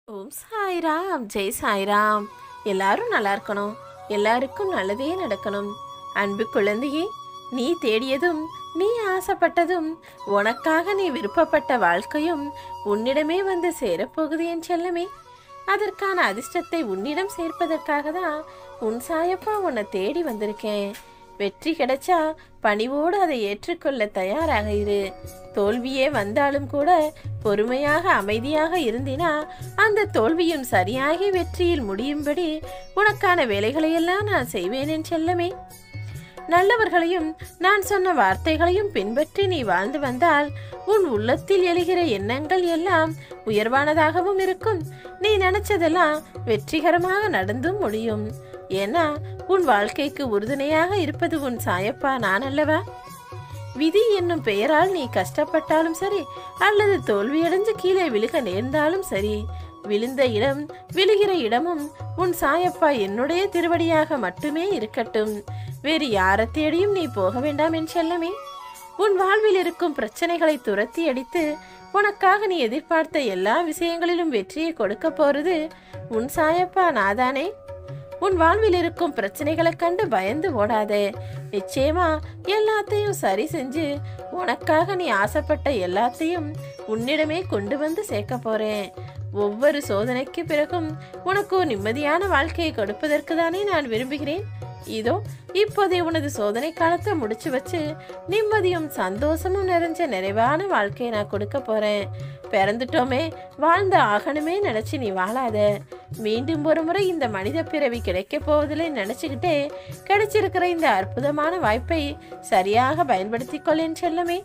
ஓம் சாய்ராம் ஜெய் சாய்ராம் எல்லாரும் நல்லா இருக்கணும் எல்லாருக்கும் நல்லதே நடக்கணும் அன்பு குழந்தையே நீ தேடியதும் நீ ஆசைப்பட்டதும் உனக்காக நீ விருப்பப்பட்ட வாழ்க்கையும் உன்னிடமே வந்து சேரப்போகுது என் செல்லமே அதற்கான அதிர்ஷ்டத்தை உன்னிடம் சேர்ப்பதற்காக தான் உன் சாயப்பா உன்னை தேடி வந்திருக்கேன் வெற்றி கிடைச்சா பணிவோடு அதை ஏற்றுக்கொள்ள தயாராக இரு தோல்வியே வந்தாலும் கூட பொறுமையாக அமைதியாக இருந்தினா அந்த தோல்வியும் சரியாகி வெற்றியில் முடியும்படி உனக்கான வேலைகளையெல்லாம் நான் செய்வேன் என் செல்லமே நல்லவர்களையும் நான் சொன்ன வார்த்தைகளையும் பின்பற்றி நீ வாழ்ந்து வந்தால் உன் உள்ளத்தில் எழுகிற எண்ணங்கள் எல்லாம் உயர்வானதாகவும் இருக்கும் நீ நினைச்சதெல்லாம் வெற்றிகரமாக நடந்தும் முடியும் ஏன்னா உன் வாழ்க்கைக்கு உறுதுணையாக இருப்பது உன் சாயப்பா நான் அல்லவா விதி என்னும் பெயரால் நீ கஷ்டப்பட்டாலும் சரி அல்லது தோல்வியடைஞ்சு கீழே விழுக நேர்ந்தாலும் சரி விழுந்த இடம் விழுகிற இடமும் உன் சாயப்பா என்னுடைய திருவடியாக மட்டுமே இருக்கட்டும் வேறு யாரை தேடியும் நீ போக வேண்டாம் என் செல்லமே உன் வாழ்வில் இருக்கும் பிரச்சனைகளை துரத்தி அடித்து உனக்காக நீ எதிர்பார்த்த எல்லா விஷயங்களிலும் வெற்றியை கொடுக்க போறது உன் சாயப்பா நாதானே உன் வாழ்வில் இருக்கும் பிரச்சனைகளை கண்டு பயந்து ஓடாதே நிச்சயமா எல்லாத்தையும் சரி செஞ்சு உனக்காக நீ ஆசைப்பட்ட எல்லாத்தையும் உன்னிடமே கொண்டு வந்து சேர்க்க போறேன் ஒவ்வொரு சோதனைக்கு பிறகும் உனக்கு ஒரு நிம்மதியான வாழ்க்கையை கொடுப்பதற்கு தானே நான் விரும்புகிறேன் இதோ இப்போதே உனது சோதனை காலத்தை முடிச்சு வச்சு நிம்மதியும் சந்தோஷமும் நிறைஞ்ச நிறைவான வாழ்க்கையை நான் கொடுக்க போறேன் பிறந்துட்டோமே வாழ்ந்த ஆகணுமே நினைச்சு நீ வாழாத மீண்டும் ஒரு முறை இந்த மனித பிறவி கிடைக்க போவதில்லை நினைச்சுக்கிட்டே கிடைச்சிருக்கிற இந்த அற்புதமான வாய்ப்பை சரியாக பயன்படுத்திக் கொள்ளேன் செல்லமே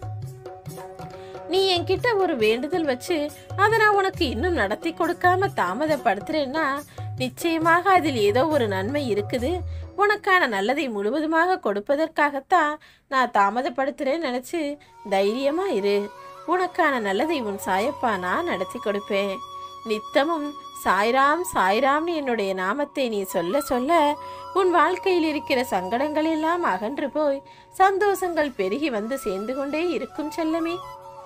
நீ என்கிட்ட ஒரு வேண்டுதல் வச்சு அதை நான் உனக்கு இன்னும் நடத்தி கொடுக்காம தாமதப்படுத்துறேன்னா நிச்சயமாக அதில் ஏதோ ஒரு நன்மை இருக்குது உனக்கான நல்லதை முழுவதுமாக கொடுப்பதற்காகத்தான் நான் தாமதப்படுத்துறேன்னு நினைச்சு தைரியமா இரு உனக்கான நல்லதை உன் சாயப்பா நான் நடத்தி கொடுப்பேன் நித்தமும் சாய்ராம் சாய்ராம்னு என்னுடைய நாமத்தை நீ சொல்ல சொல்ல உன் வாழ்க்கையில் இருக்கிற சங்கடங்கள் எல்லாம் அகன்று போய் சந்தோஷங்கள் பெருகி வந்து சேர்ந்து கொண்டே இருக்கும் செல்லமே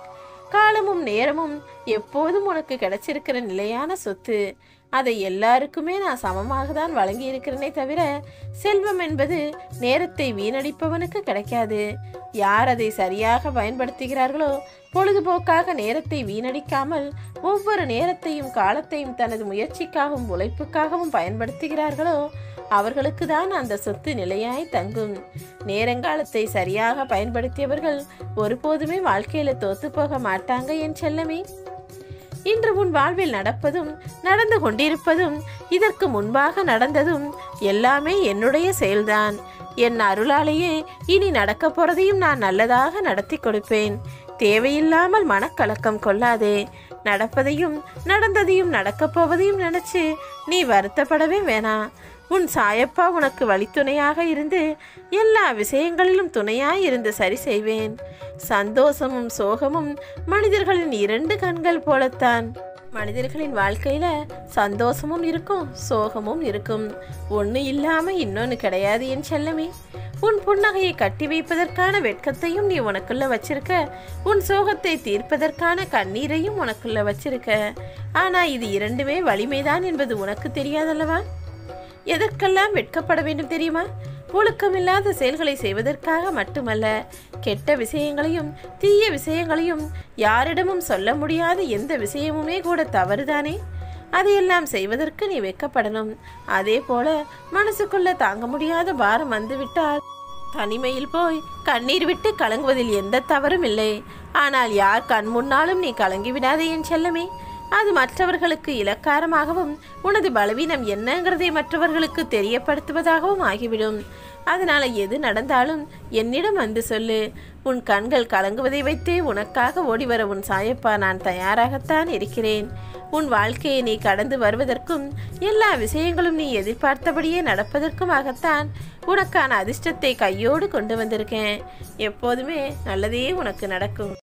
காலமும் நேரமும் எப்போதும் உனக்கு கிடைச்சிருக்கிற நிலையான சொத்து அதை எல்லாருக்குமே நான் சமமாக தான் வழங்கி இருக்கிறேனே தவிர செல்வம் என்பது நேரத்தை வீணடிப்பவனுக்கு கிடைக்காது யார் அதை சரியாக பயன்படுத்துகிறார்களோ பொழுதுபோக்காக நேரத்தை வீணடிக்காமல் ஒவ்வொரு நேரத்தையும் காலத்தையும் தனது முயற்சிக்காகவும் உழைப்புக்காகவும் பயன்படுத்துகிறார்களோ அவர்களுக்கு தான் அந்த சொத்து நிலையாய் தங்கும் நேரங்காலத்தை சரியாக பயன்படுத்தியவர்கள் ஒருபோதுமே வாழ்க்கையில தோத்து போக மாட்டாங்க என் செல்லமே இன்று உன் வாழ்வில் நடப்பதும் நடந்து கொண்டிருப்பதும் இதற்கு முன்பாக நடந்ததும் எல்லாமே என்னுடைய செயல்தான் என் அருளாலேயே இனி நடக்க போறதையும் நான் நல்லதாக நடத்தி கொடுப்பேன் தேவையில்லாமல் மனக்கலக்கம் கொள்ளாதே நடப்பதையும் நடந்ததையும் நடக்கப் போவதையும் நினைச்சு நீ வருத்தப்படவே வேணாம் உன் சாயப்பா உனக்கு வழித்துணையாக இருந்து எல்லா விஷயங்களிலும் துணையாய் இருந்து சரி செய்வேன் சந்தோஷமும் சோகமும் மனிதர்களின் இரண்டு கண்கள் போலத்தான் மனிதர்களின் வாழ்க்கையில சந்தோஷமும் இருக்கும் சோகமும் இருக்கும் ஒன்று இல்லாம இன்னொன்று கிடையாது என் செல்லமே உன் புன்னகையை கட்டி வைப்பதற்கான வெட்கத்தையும் நீ உனக்குள்ள வச்சிருக்க உன் சோகத்தை தீர்ப்பதற்கான கண்ணீரையும் உனக்குள்ள வச்சிருக்க ஆனா இது இரண்டுமே வலிமைதான் என்பது உனக்கு தெரியாதல்லவா எதற்கெல்லாம் வெட்கப்பட வேண்டும் தெரியுமா ஒழுக்கமில்லாத செயல்களை செய்வதற்காக மட்டுமல்ல கெட்ட விஷயங்களையும் தீய விஷயங்களையும் யாரிடமும் சொல்ல முடியாத எந்த விஷயமுமே கூட தவறுதானே அதையெல்லாம் செய்வதற்கு நீ வெட்கப்படணும் அதே போல மனசுக்குள்ள தாங்க முடியாத பாரம் வந்துவிட்டால் தனிமையில் போய் கண்ணீர் விட்டு கலங்குவதில் எந்த தவறும் இல்லை ஆனால் யார் கண் முன்னாலும் நீ கலங்கி விடாதே என் செல்லமே அது மற்றவர்களுக்கு இலக்காரமாகவும் உனது பலவீனம் என்னங்கிறதை மற்றவர்களுக்கு தெரியப்படுத்துவதாகவும் ஆகிவிடும் அதனால எது நடந்தாலும் என்னிடம் வந்து சொல்லு உன் கண்கள் கலங்குவதை வைத்தே உனக்காக ஓடிவர உன் சாயப்பா நான் தயாராகத்தான் இருக்கிறேன் உன் வாழ்க்கையை நீ கடந்து வருவதற்கும் எல்லா விஷயங்களும் நீ எதிர்பார்த்தபடியே நடப்பதற்குமாகத்தான் உனக்கான அதிர்ஷ்டத்தை கையோடு கொண்டு வந்திருக்கேன் எப்போதுமே நல்லதே உனக்கு நடக்கும்